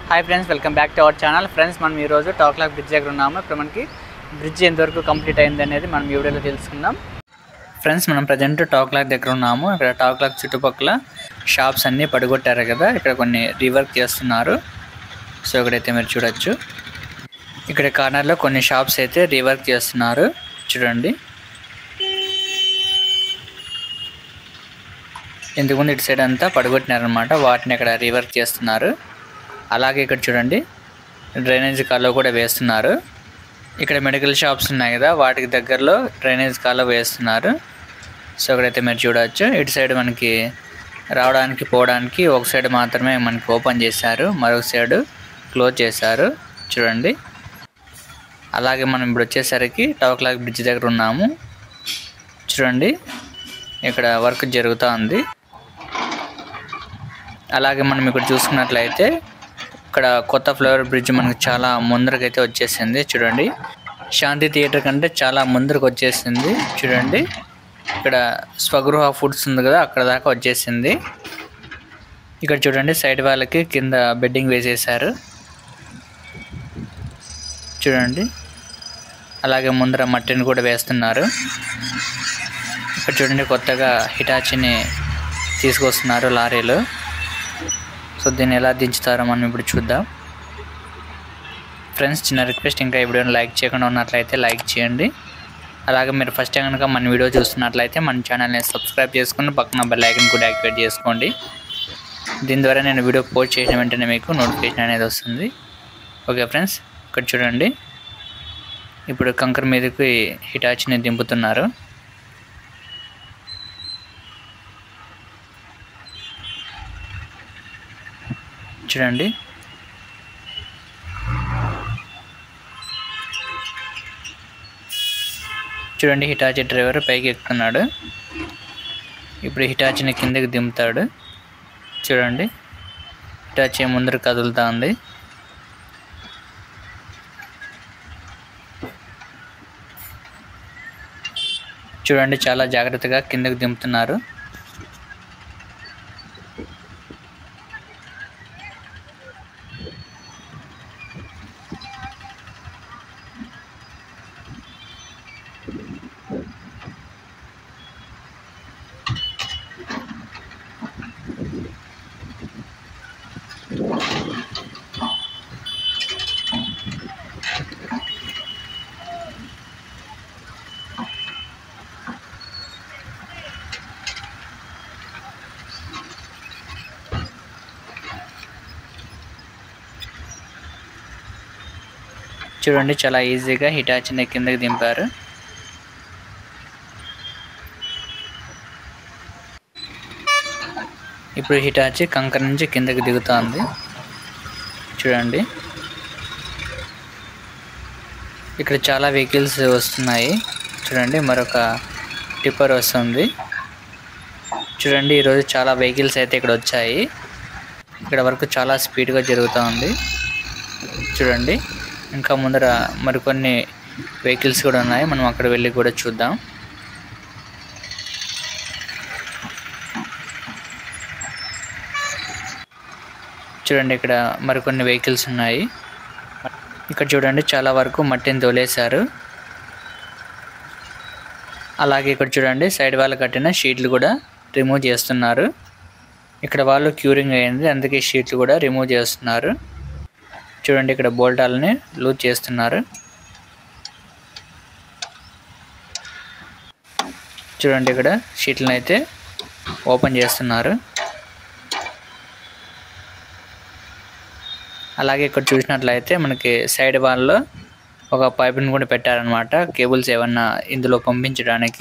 hi friends welcome back to our channel friends మనం ఈరోజు టాక్లాక్ bridge దగ్గర ఉన్నాము ఇప్పుడు మనకి బ్రిడ్జ్ ఎంతవరకు కంప్లీట్ అయింది అనేది మనం ఈ వీడియోలో తెలుసుకుందాం ఫ్రెండ్స్ మనం ప్రజెంట్ టాక్లాక్ దగ్గర ఉన్నాము ఇక్కడ టాక్లాక్ చుట్టుపక్కల షాప్స్ అన్నీ పడగొట్టారు కదా ఇక్కడ కొన్ని రీవర్క్ చేస్తున్నారు సో ఇక్కడైతే మీరు చూడొచ్చు ఇక్కడ కార్నర్లో కొన్ని షాప్స్ అయితే రీవర్క్ చేస్తున్నారు చూడండి ఇంతకుముందు ఇటు సైడ్ అంతా పడగొట్టినారనమాట వాటిని ఇక్కడ రీవర్క్ చేస్తున్నారు అలాగే ఇక్కడ చూడండి డ్రైనేజ్ కాలువ కూడా వేస్తున్నారు ఇక్కడ మెడికల్ షాప్స్ ఉన్నాయి కదా వాటికి దగ్గరలో డ్రైనేజ్ కాలువ వేస్తున్నారు సో ఇక్కడైతే మీరు చూడవచ్చు ఇటు సైడ్ మనకి రావడానికి పోవడానికి ఒక సైడ్ మాత్రమే మనకి ఓపెన్ చేశారు మరొక సైడ్ క్లోజ్ చేశారు చూడండి అలాగే మనం ఇప్పుడు వచ్చేసరికి టవక్లాక్ బ్రిడ్జ్ దగ్గర ఉన్నాము చూడండి ఇక్కడ వర్క్ జరుగుతూ ఉంది అలాగే మనం ఇక్కడ చూసుకున్నట్లయితే ఇక్కడ కొత్త ఫ్లవర్ బ్రిడ్జ్ మనకు చాలా ముందరకైతే వచ్చేసింది చూడండి శాంతి థియేటర్ కంటే చాలా ముందరకు వచ్చేసింది చూడండి ఇక్కడ స్వగృహ ఫుడ్స్ ఉంది కదా అక్కడ దాకా వచ్చేసింది ఇక్కడ చూడండి సైడ్ వాళ్ళకి కింద బెడ్డింగ్ వేసేసారు చూడండి అలాగే ముందర మట్టిని కూడా వేస్తున్నారు ఇక్కడ చూడండి కొత్తగా హిటాచిని తీసుకొస్తున్నారు లారీలు సో దీన్ని ఎలా దించుతారో మనం ఇప్పుడు చూద్దాం ఫ్రెండ్స్ చిన్న రిక్వెస్ట్ ఇంకా ఈ వీడియోని లైక్ చేయకుండా ఉన్నట్లయితే లైక్ చేయండి అలాగే మీరు ఫస్ట్ టైం కనుక మన వీడియో చూస్తున్నట్లయితే మన ఛానల్ని సబ్స్క్రైబ్ చేసుకుని పక్కన బెల్ ఐకన్ కూడా యాక్టివేట్ చేసుకోండి దీని ద్వారా నేను వీడియో పోస్ట్ చేసిన వెంటనే మీకు నోటిఫికేషన్ అనేది వస్తుంది ఓకే ఫ్రెండ్స్ ఇక్కడ చూడండి ఇప్పుడు కంకర్ మీదకి హిటాచిని దింపుతున్నారు చూడండి చూడండి హిటాచి డ్రైవర్ పైకి ఎక్కుతున్నాడు ఇప్పుడు హిటాచిని కిందకి దింపుతాడు చూడండి హిటాచి ముందర కదులుతా ఉంది చూడండి చాలా జాగ్రత్తగా కిందకి దింపుతున్నారు చూడండి చాలా ఈజీగా హిటాచిని కిందకి దింపారు ఇప్పుడు హిటాచి కంకర నుంచి కిందకి దిగుతోంది చూడండి ఇక్కడ చాలా వెహికల్స్ వస్తున్నాయి చూడండి మరొక టిప్పర్ వస్తుంది చూడండి ఈరోజు చాలా వెహికల్స్ అయితే ఇక్కడ వచ్చాయి ఇక్కడ వరకు చాలా స్పీడ్గా జరుగుతూ ఉంది చూడండి ఇంకా ముందర మరికొన్ని వెహికల్స్ కూడా ఉన్నాయి మనం అక్కడ వెళ్ళి కూడా చూద్దాం చూడండి ఇక్కడ మరికొన్ని వెహికల్స్ ఉన్నాయి ఇక్కడ చూడండి చాలా వరకు మట్టిని తోలేశారు అలాగే ఇక్కడ చూడండి సైడ్ వాళ్ళు కట్టిన షీట్లు కూడా రిమూవ్ చేస్తున్నారు ఇక్కడ వాళ్ళు క్యూరింగ్ అయింది అందుకే షీట్లు కూడా రిమూవ్ చేస్తున్నారు చూడండి ఇక్కడ బోల్టాలని లూజ్ చేస్తున్నారు చూడండి ఇక్కడ షీట్లను అయితే ఓపెన్ చేస్తున్నారు అలాగే ఇక్కడ చూసినట్లయితే మనకి సైడ్ వాల్లో ఒక పైపుని కూడా పెట్టారనమాట కేబుల్స్ ఏమన్నా ఇందులో పంపించడానికి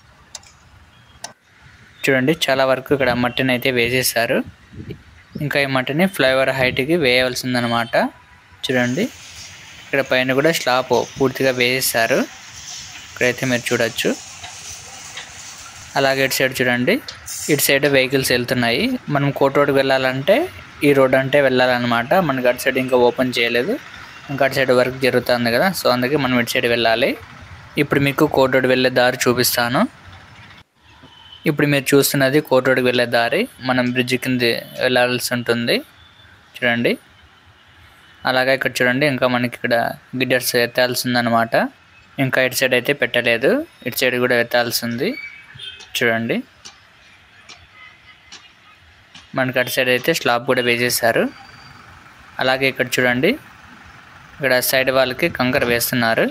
చూడండి చాలా వరకు ఇక్కడ మట్టిని అయితే వేసేసారు ఇంకా ఈ మట్టిని ఫ్లైఓవర్ హైట్కి వేయవలసిందనమాట చూడండి ఇక్కడ పైన కూడా స్లాబ్ పూర్తిగా వేసేసారు ఇక్కడైతే మీరు చూడొచ్చు అలాగే ఇటు సైడ్ చూడండి ఇటు సైడ్ వెహికల్స్ వెళ్తున్నాయి మనం కోట్ రోడ్కి వెళ్ళాలంటే ఈ రోడ్ అంటే వెళ్ళాలన్నమాట మనకి అటు సైడ్ ఇంకా ఓపెన్ చేయలేదు ఇంకా అటు సైడ్ వర్క్ జరుగుతుంది కదా సో అందుకే మనం ఇటు సైడ్ వెళ్ళాలి ఇప్పుడు మీకు కోట్ రోడ్ వెళ్ళే దారి చూపిస్తాను ఇప్పుడు మీరు చూస్తున్నది కోటోడికి వెళ్ళే దారి మనం బ్రిడ్జ్ కింద వెళ్ళాల్సి ఉంటుంది చూడండి అలాగే ఇక్కడ చూడండి ఇంకా మనకి ఇక్కడ గిడ్డర్స్ ఎత్తాల్సి ఉందన్నమాట ఇంకా ఇటు సైడ్ అయితే పెట్టలేదు ఇటు సైడ్ కూడా ఎత్తాల్సి ఉంది చూడండి మనకి అటు సైడ్ అయితే స్లాబ్ కూడా వేసేసారు అలాగే ఇక్కడ చూడండి ఇక్కడ సైడ్ వాళ్ళకి కంకర వేస్తున్నారు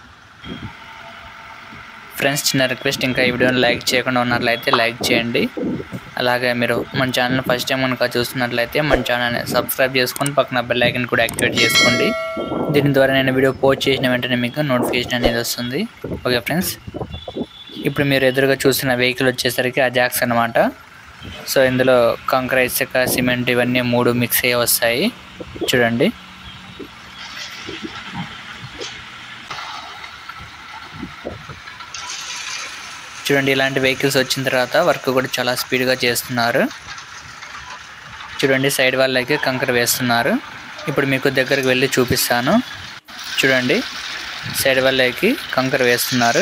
ఫ్రెండ్స్ చిన్న రిక్వెస్ట్ ఇంకా ఈ వీడియోని లైక్ చేయకుండా ఉన్నట్లయితే లైక్ చేయండి అలాగే మీరు మన ఛానల్ ఫస్ట్ టైం కనుక చూస్తున్నట్లయితే మన ఛానల్ని సబ్స్క్రైబ్ చేసుకొని పక్కన బెల్ ఐకన్ కూడా యాక్టివేట్ చేసుకోండి దీని ద్వారా నేను వీడియో పోస్ట్ చేసిన వెంటనే మీకు నోటిఫికేషన్ అనేది వస్తుంది ఓకే ఫ్రెండ్స్ ఇప్పుడు మీరు ఎదురుగా చూసిన వెహికల్ వచ్చేసరికి అజాక్స్ అనమాట సో ఇందులో కంకర ఇసుక సిమెంట్ ఇవన్నీ మూడు మిక్స్ అయ్యి వస్తాయి చూడండి చూడండి ఇలాంటి వెహికల్స్ వచ్చిన తర్వాత వర్క్ కూడా చాలా స్పీడ్గా చేస్తున్నారు చూడండి సైడ్ వాళ్ళకి కంకర వేస్తున్నారు ఇప్పుడు మీకు దగ్గరికి వెళ్ళి చూపిస్తాను చూడండి సైడ్ వాళ్ళకి కంకర వేస్తున్నారు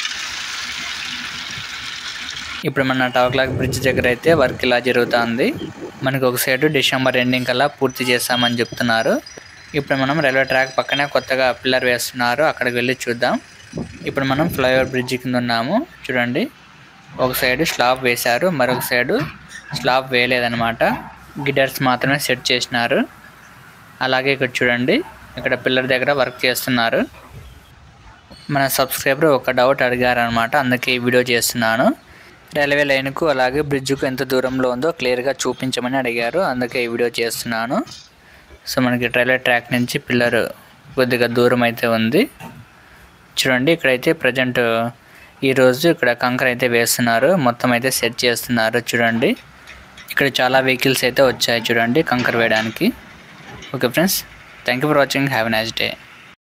ఇప్పుడు మన టవర్ క్లాక్ బ్రిడ్జ్ దగ్గర అయితే వర్క్ ఇలా జరుగుతుంది మనకు ఒక సైడ్ డిసెంబర్ ఎండింగ్ కల్లా పూర్తి చేస్తామని చెప్తున్నారు ఇప్పుడు మనం రైల్వే ట్రాక్ పక్కనే కొత్తగా పిల్లర్ వేస్తున్నారు అక్కడికి వెళ్ళి చూద్దాం ఇప్పుడు మనం ఫ్లైఓవర్ బ్రిడ్జ్ కింద ఉన్నాము చూడండి ఒక సైడ్ స్లాబ్ వేశారు మరొక సైడు స్లాబ్ వేయలేదన్నమాట గిడర్స్ మాత్రమే సెట్ చేసినారు అలాగే ఇక్కడ చూడండి ఇక్కడ పిల్లర్ దగ్గర వర్క్ చేస్తున్నారు మన సబ్స్క్రైబర్ ఒక డౌట్ అడిగారు అనమాట అందుకే ఈ వీడియో చేస్తున్నాను రైల్వే లైన్కు అలాగే బ్రిడ్జ్కు ఎంత దూరంలో ఉందో క్లియర్గా చూపించమని అడిగారు అందుకే ఈ వీడియో చేస్తున్నాను సో మనకి రైల్వే ట్రాక్ నుంచి పిల్లర్ కొద్దిగా దూరం అయితే ఉంది చూడండి ఇక్కడైతే ప్రజెంట్ ఈరోజు ఇక్కడ కంకర అయితే వేస్తున్నారు మొత్తం అయితే సెట్ చేస్తున్నారు చూడండి ఇక్కడ చాలా వెహికల్స్ అయితే వచ్చాయి చూడండి కంకర వేయడానికి okay friends thank you for watching have a nice day